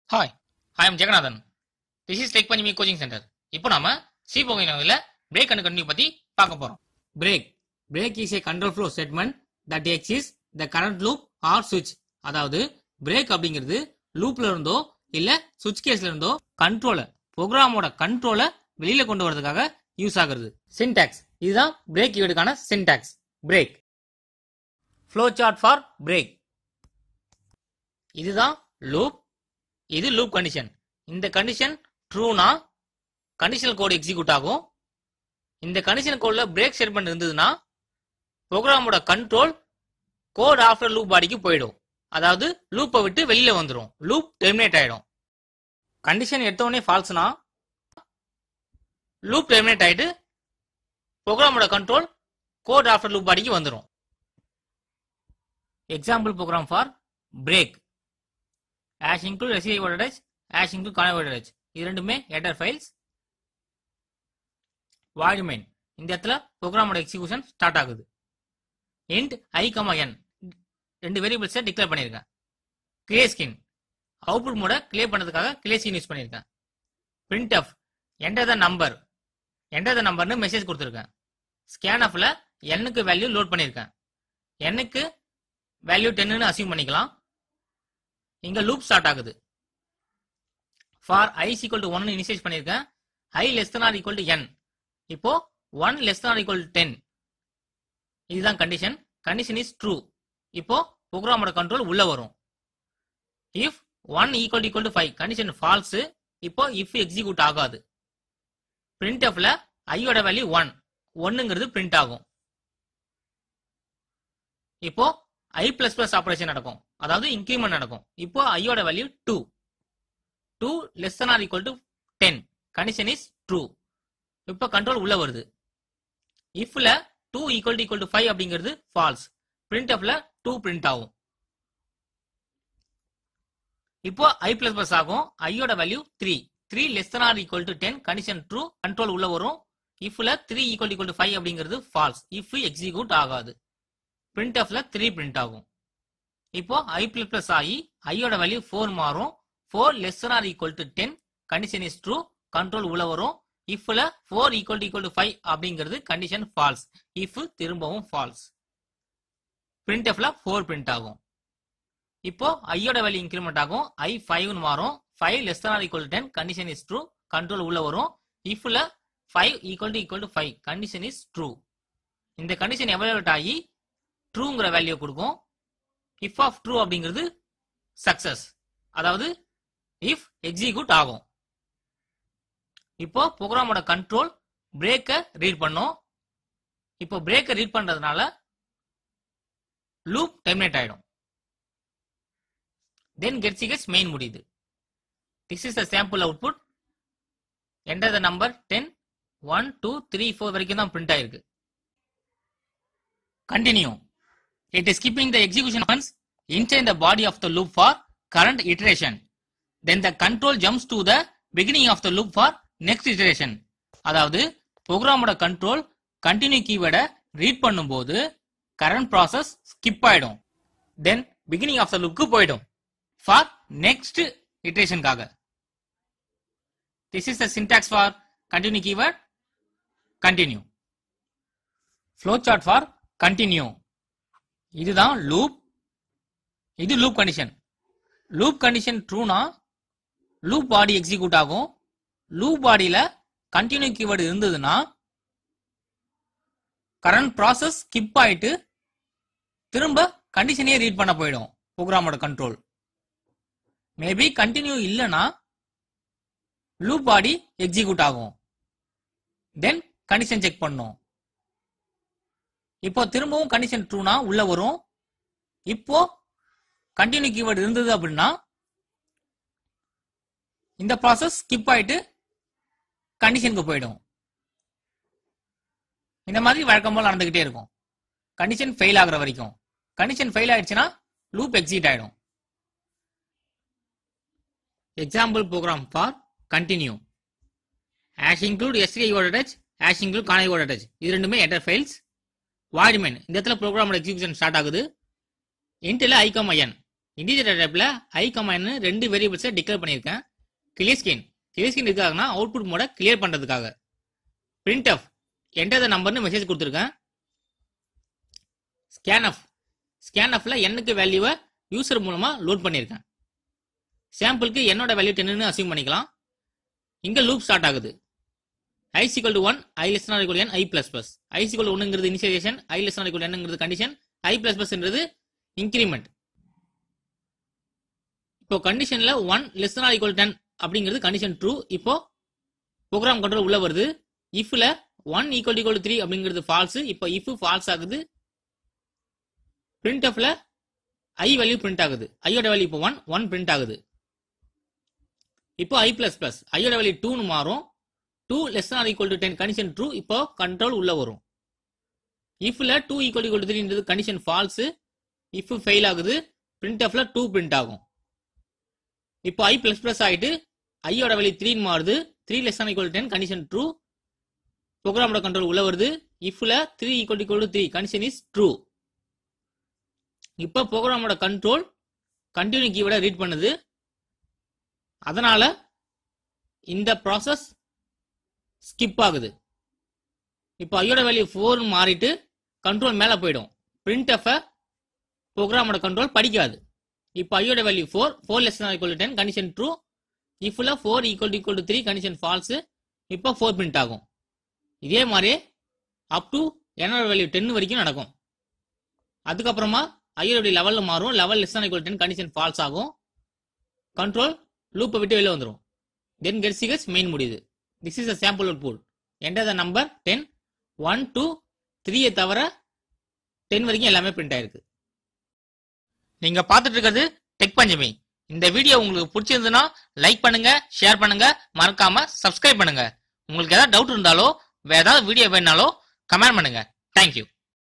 Hi I am Jagannathan this is tech பண்ணி coaching centre இப்போ நாம சி போகினவில் பிரேக் அண்ட் கண்டினியூ பத்தி பார்க்க போறோம் break break is a control flow statement that exits the current loop or சுவிட்ச் அதாவது பிரேக் அப்படிங்கிறது லூப்ல இருந்தோ இல்ல சுவிட்ச் கேஸ்ல இருந்தோ கண்ட்ரோல ப்ரோக்ராமோட கண்ட்ரோல வெளியில கொண்டு வரதுக்காக யூஸ் ஆகுறது சின்டாக்ஸ் இதுதான் பிரேக் ஈடுக்கான syntax break flow chart for break இதுதான் லூப் இது லூப் கண்டிஷன் இந்த கண்டிஷன் ட்ரூனா கண்டிஷனல் கோட் எக்ஸிக்யூட் ஆகும் இந்த கண்டிஷன் கோட்ல பிரேக் ஸ்டேட்மெண்ட் இருந்ததுன்னா ப்ரோக்ராமோட கண்ட்ரோல் கோட் ஆஃப்டர் லூப் பாடிக்கு போயிடும் அதாவது லூப்பை விட்டு வெளியில வந்துடும் லூப் டெர்மினேட் ஆயிடும் கண்டிஷன் எடுத்தோடனே ஃபால்ஸ்னா லூப் டெர்மினேட் ஆயிட்டு ப்ரோக்ராமோட கண்ட்ரோல் கோட் ஆஃப்டர் லூப் பாடிக்கு வந்துடும் example program for break hash include எஸ்ஐ ஓடரேஜ் ஆஷ் இன்க்ளூட் கான ஓடரேஜ் இது ரெண்டுமே ஹெடர் ஃபைல்ஸ் வாய்டு மெயின் இந்த இடத்துல ப்ரோக்ராமோட எக்ஸிகூஷன் ஸ்டார்ட் ஆகுது இன்ட் ஐ கமா என் ரெண்டு வேரியபிள்ஸை டிக்ளேர் பண்ணியிருக்கேன் கிளே ஸ்கின் அவுட்புட் மோட கிளியர் பண்ணதுக்காக கிளே ஸ்கின் யூஸ் பண்ணியிருக்கேன் printf enter the number enter the நம்பர்னு மெசேஜ் கொடுத்துருக்கேன் ஸ்கேன் ஆஃப்ல எண்ணுக்கு வேல்யூ லோட் பண்ணியிருக்கேன் எண்ணுக்கு வேல்யூ டென்னு அசியூம் பண்ணிக்கலாம் இங்க லூப் ஸ்டார்ட் ஆகுது for i equal to one initiate பண்ணியிருக்கேன் i less than or equal to n இப்போ one less than or equal to ten இதுதான் கண்டிஷன் கண்டிஷன் இஸ் ட்ரூ இப்போ ப்ரோக்ராமோட கண்ட்ரோல் உள்ள வரும் if one equal equal to five condition false இப்போ if execute ஆகாது print எஃப்ல ஐயோட வேல்யூ ஒன் ஒன்னுங்கிறது பிரிண்ட் ஆகும் இப்போ ஐ பிளஸ் பிளஸ் ஆபரேஷன் நடக்கும் அதாவது இன்க்ரிமெண்ட் நடக்கும் இப்போ ஐயோட value two two less than or equal to ten condition is true இப்போ கண்ட்ரோல் உள்ள வருது இஃப்ல two equal to equal to five அப்படிங்கிறது ஃபால்ஸ் பிரிண்ட் எஃப்ல டூ பிரிண்ட் ஆகும் இப்போ ஐ பிளஸ் பிளஸ் ஆகும் ஐயோட value three three less than or equal to ten condition true control உள்ள வரும் இஃப்ல three equal equal to five அப்படிங்கிறது ஃபால்ஸ் இஃப் எக்ஸிக்யூட் ஆகாது பிரிண்ட் எஃப்ல த்ரீ பிரிண்ட் ஆகும் இப்போ ஐ பிளஸ் பிளஸ் ஆகி ஐயோட வேல்யூ ஃபோர் மாறும் four less or equal to ten condition is true control உள்ள வரும் இஃப்ல four equal equal to five அப்படிங்கிறது கண்டிஷன் ஃபால்ஸ் இஃப் திரும்பவும் ஃபால்ஸ் பிரிண்ட் எஃப்ல ஃபோர் பிரிண்ட் ஆகும் இப்போ ஐயோட வேல்யூ இன்க்ரிமெண்ட் ஆகும் ஐ ஃபைவ்னு மாறும் five less or equal ten condition is true control உள்ள வரும் இஃப்ல five equal to equal to five condition is true இந்த கண்டிஷன் எவாலுவேட் ஆகி ட்ரூங்கிற வேல்யூ கொடுக்கும் இஃப் ஆஃப் ட்ரூ அப்படிங்கிறது சக்சஸ் அதாவது இஃப் எக்ஸிக்யூட் ஆகும் இப்போ ப்ரோக்ராமோட கண்ட்ரோல் பிரேக்கை ரீட் பண்ணும் இப்போ பிரேக்கை ரீட் பண்றதுனால லூப் டெர்மினேட் ஆயிடும் தென் கெட்ஸ் கெட்ஸ் மெயின் முடியுது this is the sample output enter the number ten one two three four வரைக்கும் தான் பிரிண்ட் ஆயிருக்கு continue It is keeping the execution once inside the body of the loop for current iteration. Then the control jumps to the beginning of the loop for next iteration. அதாவது ப்ரோக்ராமோட control continue கீவேர்டை read பண்ணும்போது current process skip ஆயிடும் then beginning of the லுக்கு போயிடும் for next இட்ரேஷனுக்காக this is the syntax for continue keyword continue flow chart for continue இதுதான் loop இது லூப் கண்டிஷன் லூப் கண்டிஷன் ட்ரூனா லூப் பாடி எக்ஸிக்யூட் ஆகும் லூப் பாடியில கண்டினியூ கீவேர்டு இருந்ததுன்னா கரண்ட் ப்ராசஸ் ஸ்கிப் ஆயிட்டு திரும்ப கண்டிஷனே ரீட் பண்ண போயிடும் ப்ரோக்ராமோட கண்ட்ரோல் மேபி கண்டினியூ இல்லைன்னா லூப் பாடி எக்ஸிக்யூட் ஆகும் தென் கண்டிஷன் செக் பண்ணும் இப்போ திரும்பவும் கண்டிஷன் ட்ரூனா உள்ள வரும் இப்போ கண்டினியூ கீவேர்டு இருந்தது அப்படின்னா இந்த ப்ராசஸ் ஸ்கிப் ஆயிட்டு கண்டிஷனுக்கு போயிடும் இந்த மாதிரி வழக்கம் போல் நடந்துகிட்டே இருக்கும் கண்டிஷன் ஃபெயில் ஆகுற வரைக்கும் கண்டிஷன் ஃபெயில் ஆயிடுச்சுன்னா லூப் எக்ஸிட் ஆயிடும் example program for continue hash include எஸ்டிஐ ஓடடச் ஆஷ் இன்க்ளூட் கானை ஓடடச் இது ரெண்டுமே என்டர் ஃபைல்ஸ் வாய்டு மெயின் இந்த இடத்துல ப்ரோக்ராமோட எக்ஸிகூஷன் ஸ்டார்ட் ஆகுது இன்டில் ஐ கம் ஐஎன் இன்டிஜர் டைப்ல ஐ கமான்னு ரெண்டு வேரியபிள்ஸை டிக்ளேர் பண்ணியிருக்கேன் கிளியர் ஸ்கின் கிளியர் ஸ்கின் எதுக்காகனா அவுட்புட் மோட கிளியர் பண்றதுக்காக பிரிண்ட் ஆஃப் என்டர் த நம்பர்னு மெசேஜ் கொடுத்துருக்கேன் ஸ்கேன் ஆஃப் ஸ்கேன் ஆஃப்ல என்னுக்கு வேல்யூவை யூசர் மூலமா லோட் பண்ணியிருக்கேன் சாம்பிளுக்கு என்னோட வேல்யூ டென்னு அசியூம் பண்ணிக்கலாம் இங்க லூப் ஸ்டார்ட் ஆகுது i equal to one i less நாட் n i plus plus i equal ஒன்னுங்கிறது இனிஷியேஷன் ஐ லெஸ் நாட் என்னங்கிறது கண்டிஷன் ஐ பிளஸ் பிளஸ்ன்றது இன்கிரிமெண்ட் இப்போ கண்டிஷன்ல ஒன் லெஸ் நாட் ஈக்குவல் டென் அப்படிங்கிறது கண்டிஷன் ட்ரூ இப்போ ப்ரோக்ராம் கண்ட்ரோல் உள்ள வருது இஃப்ல ஒன் ஈக்குவல் ஈக்குவல் த்ரீ அப்படிங்கிறது ஃபால்ஸ் இப்போ இஃப் ஃபால்ஸ் ஆகுது பிரிண்ட் ஆஃப்ல ஐ வேல்யூ பிரிண்ட் ஆகுது ஐயோட வேல்யூ இப்போ ஒன் ஒன் பிரிண்ட் ஆகுது இப்போ ஐ பிளஸ் பிளஸ் ஐயோட வேல்யூ டூன்னு மாறும் two less or equal to ten condition true இப்போ கண்ட்ரோல் உள்ள வரும் இஃப்ல டூ ஈக்குவல் ஈக்குவல் டு த்ரீன்றது கண்டிஷன் ஃபால்ஸ் இஃப் ஃபெயில் ஆகுது பிரிண்ட் ஆஃப்ல டூ பிரிண்ட் ஆகும் இப்போ ஐ பிளஸ் பிளஸ் ஆயிட்டு ஐயோட வேல்யூ த்ரீன்னு மாறுது three less or equal ten condition true ப்ரோக்ராமோட கண்ட்ரோல் உள்ள வருது இஃப்ல three equal equal to three condition is true இப்போ ப்ரோக்ராமோட கண்ட்ரோல் கண்டினியூ கீவேர்டை ரீட் பண்ணுது அதனால இந்த ப்ராசஸ் ஸ்கிப் ஆகுது இப்போ ஐயோட வேல்யூ ஃபோர் மாறிட்டு கண்ட்ரோல் மேலே போயிடும் பிரிண்ட் எஃப் ப்ரோக்ராமோட கண்ட்ரோல் படிக்காது இப்போ ஐயோட value four four less equal ten condition true இஃப்ல four equal equal to three condition false இப்போ ஃபோர் பிரிண்ட் ஆகும் இதே மாதிரி அப் டு என்னோட வேல்யூ டென் வரைக்கும் நடக்கும் அதுக்கப்புறமா ஐயோட லெவலில் மாறும் level less equal ten condition false ஆகும் கண்ட்ரோல் லூப்பை விட்டு வெளில வந்துடும் தென் கெட்சிகஸ் மெயின் முடியுது this is a sample out enter the number ten one two த்ரீயை தவிர டென் வரைக்கும் எல்லாமே பிரிண்ட் ஆயிருக்கு நீங்க பார்த்துட்டு இருக்கிறது டெக் பஞ்சமி இந்த வீடியோ உங்களுக்கு பிடிச்சிருந்ததுன்னா லைக் பண்ணுங்க ஷேர் பண்ணுங்க மறக்காம சப்ஸ்கிரைப் பண்ணுங்க உங்களுக்கு ஏதாவது டவுட் இருந்தாலோ வேற ஏதாவது வீடியோ வேணாலோ கமெண்ட் பண்ணுங்க தேங்க்யூ